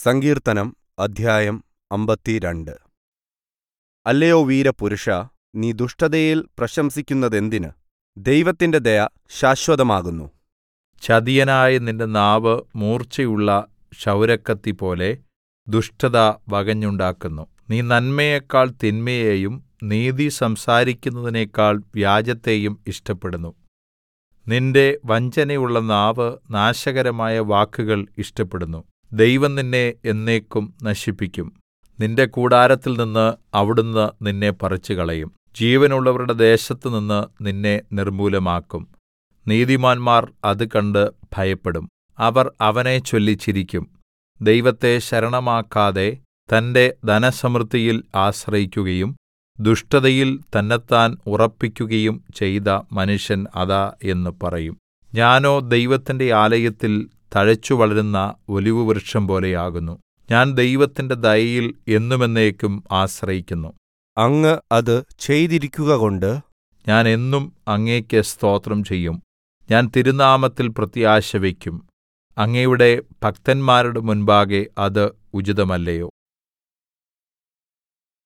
സങ്കീർത്തനം അദ്ധ്യായം അമ്പത്തിരണ്ട് അല്ലയോ വീരപുരുഷാ നീ ദുഷ്ടതയിൽ പ്രശംസിക്കുന്നതെന്തിന് ദൈവത്തിന്റെ ദയ ശാശ്വതമാകുന്നു ചതിയനായ നിന്റെ നാവ് മൂർച്ചയുള്ള ക്ഷൗരക്കത്തിപോലെ ദുഷ്ടത വകഞ്ഞുണ്ടാക്കുന്നു നീ നന്മയെക്കാൾ തിന്മയെയും നീതി സംസാരിക്കുന്നതിനേക്കാൾ വ്യാജത്തെയും ഇഷ്ടപ്പെടുന്നു നിന്റെ വഞ്ചനയുള്ള നാവ് നാശകരമായ വാക്കുകൾ ഇഷ്ടപ്പെടുന്നു ദൈവം നിന്നെ എന്നേക്കും നശിപ്പിക്കും നിന്റെ കൂടാരത്തിൽനിന്ന് അവിടുന്ന് നിന്നെ പറിച്ചുകളയും ജീവനുള്ളവരുടെ ദേശത്തുനിന്ന് നിന്നെ നിർമ്മൂലമാക്കും നീതിമാന്മാർ അത് കണ്ട് ഭയപ്പെടും അവർ അവനെച്ചൊല്ലി ചിരിക്കും ദൈവത്തെ ശരണമാക്കാതെ തന്റെ ധനസമൃദ്ധിയിൽ ആശ്രയിക്കുകയും ദുഷ്ടതയിൽ തന്നെത്താൻ ഉറപ്പിക്കുകയും ചെയ്ത മനുഷ്യൻ അതാ എന്ന് പറയും ഞാനോ ദൈവത്തിന്റെ ആലയത്തിൽ തഴച്ചുവളരുന്ന ഒലിവുവൃക്ഷം പോലെയാകുന്നു ഞാൻ ദൈവത്തിന്റെ ദയയിൽ എന്നും എന്നേക്കും ആശ്രയിക്കുന്നു അങ്ങ് അത് ചെയ്തിരിക്കുകകൊണ്ട് ഞാൻ എന്നും അങ്ങേക്ക് സ്തോത്രം ചെയ്യും ഞാൻ തിരുനാമത്തിൽ പ്രത്യാശ വയ്ക്കും അങ്ങയുടെ ഭക്തന്മാരുടെ മുൻപാകെ അത് ഉചിതമല്ലയോ